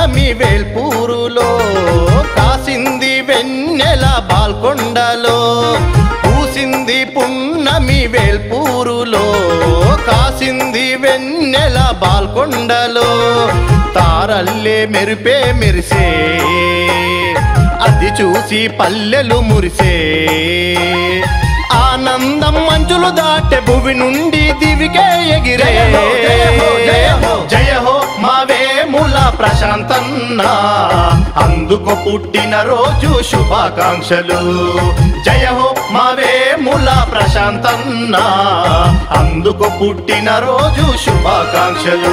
పున్నమి వేల్పూరులో కాసింది వెన్నెల బాల్కొండలో పూసింది పున్నమి వేల్పూరులో కాసింది వెన్నెల బాల్కొండలో తారల్లే మెరిపే మెరిసే అది చూసి పల్లెలు మురిసే ఆనందం మంచులు దాటె భువి నుండి దివికే ఎగిరే జయ హో మా వేముల ప్రశాంతన్న అందుకు పుట్టిన రోజు శుభాకాంక్షలు జయ హో మా వేముల ప్రశాంతన్న అందుకు పుట్టిన రోజు శుభాకాంక్షలు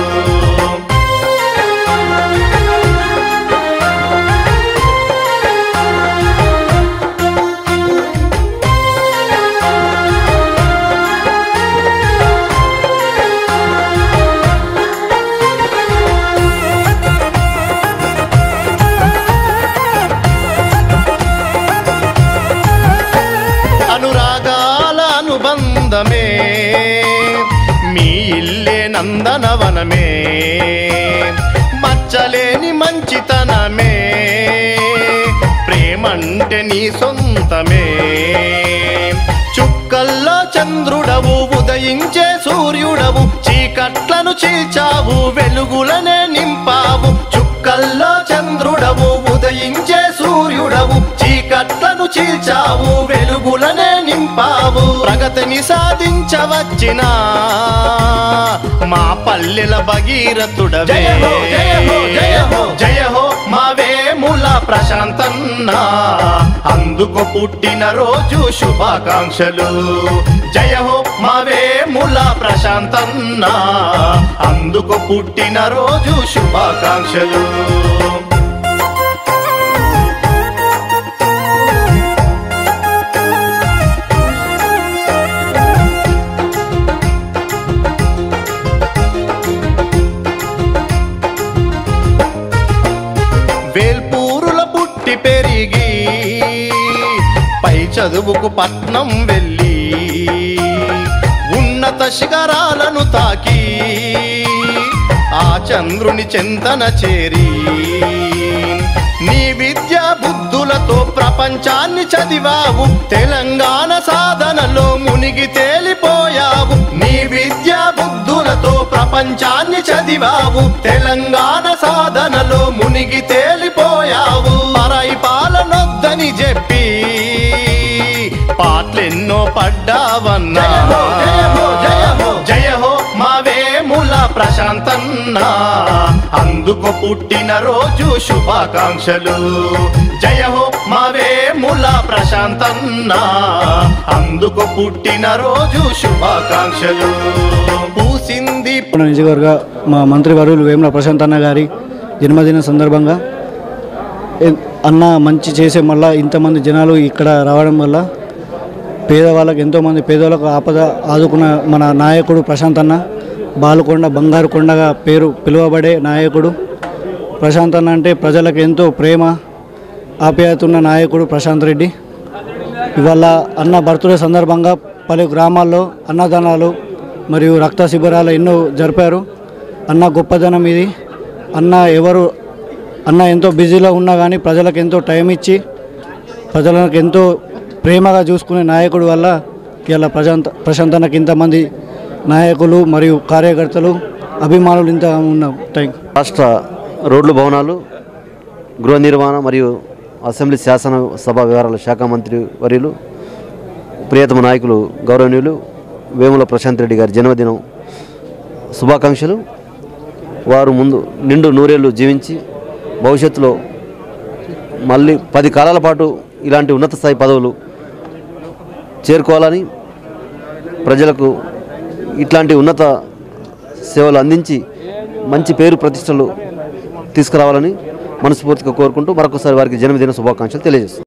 అనురాగాల అనుబంధమే మీ ఇల్లే నందనవనమే మచ్చలేని మంచితనమే ప్రేమంటే నీ సొంతమే చుక్కల్లో చంద్రుడవు ఉదయించే సూర్యుడవు చీకట్లను చీల్చావు వెలుగులనే నింపావు చుక్కల్లో చంద్రుడవు ఉదయించే సూర్యుడవు చీకట్లను చీల్చావు వెలుగులనే నింపావు ప్రగతిని సాధించవచ్చిన మా పల్లెల భగీరథుడవే జయ హో మా వేముల ప్రశాంతన్న అందుకు పుట్టిన రోజు శుభాకాంక్షలు జయ హో మా వేముల ప్రశాంతన్న అందుకు పుట్టిన రోజు శుభాకాంక్షలు వేల్పూరుల పుట్టి పెరిగి పై చదువుకు పట్నం వెళ్ళి ఉన్నత శిఖరాలను తాకి ఆ చంద్రుని చెంతన చేరి నీ విద్యా బుద్ధులతో ప్రపంచాన్ని చదివావు తెలంగాణ సాధనలో మునిగి తేలిపోయావు నీ విద్యా బుద్ధులతో ప్రపంచాన్ని చదివావు తెలంగాణ సాధనలో మునిగి తేలిపోయావు పరాయి పాలనొద్దని చెప్పి పాటలెన్నో పడ్డావన్నా జయ హో మా వేముల ప్రశాంతన్న అందుకు పుట్టిన రోజు శుభాకాంక్షలు జయ హో మా వేముల ప్రశాంతన్న అందుకు పుట్టిన రోజు శుభాకాంక్షలు పూసింది మన నిజవర్గ మా మంత్రి వర్యులు వేముల ప్రశాంత్ అన్న గారి జన్మదిన సందర్భంగా ఎన్- అన్న మంచి చేసే మళ్ళా ఇంతమంది జనాలు ఇక్కడ రావడం వల్ల పేదవాళ్ళకి ఎంతోమంది పేదవాళ్ళకు ఆపద ఆదుకున్న మన నాయకుడు ప్రశాంత్ అన్న బాలుకొండ బంగారు కొండగా పేరు పిలువబడే నాయకుడు ప్రశాంత్ అన్న అంటే ప్రజలకు ఎంతో ప్రేమ ఆప్యాయత ఉన్న నాయకుడు ప్రశాంత్ రెడ్డి ఇవాళ అన్న బర్త్డే సందర్భంగా పలు గ్రామాల్లో అన్నదానాలు మరియు రక్త శిబిరాలు ఎన్నో జరిపారు అన్న గొప్పదనం ఇది అన్న ఎవరు అన్న ఎంతో బిజీలో ఉన్నా కానీ ప్రజలకు ఎంతో టైం ఇచ్చి ప్రజలకు ఎంతో ప్రేమగా చూసుకునే నాయకుడు వల్ల ఇలా ప్రశాంత ప్రశాంతనకి ఇంతమంది నాయకులు మరియు కార్యకర్తలు అభిమానులు ఇంత ఉన్నాం థ్యాంక్ రాష్ట్ర రోడ్లు భవనాలు గృహ నిర్మాణ మరియు అసెంబ్లీ శాసన సభ వ్యవహారాల శాఖ మంత్రి వర్యులు ప్రియతమ నాయకులు గౌరవనీయులు వేముల ప్రశాంత్ రెడ్డి గారి జన్మదినం శుభాకాంక్షలు వారు ముందు నిండు నూరేళ్ళు జీవించి భవిష్యత్తులో మళ్ళీ పది కాలాల పాటు ఇలాంటి ఉన్నత స్థాయి పదవులు చేరుకోవాలని ప్రజలకు ఇట్లాంటి ఉన్నత సేవలు అందించి మంచి పేరు ప్రతిష్టలు తీసుకురావాలని మనస్ఫూర్తిగా కోరుకుంటూ మరొకసారి వారికి జన్మదిన శుభాకాంక్షలు తెలియజేస్తున్నాను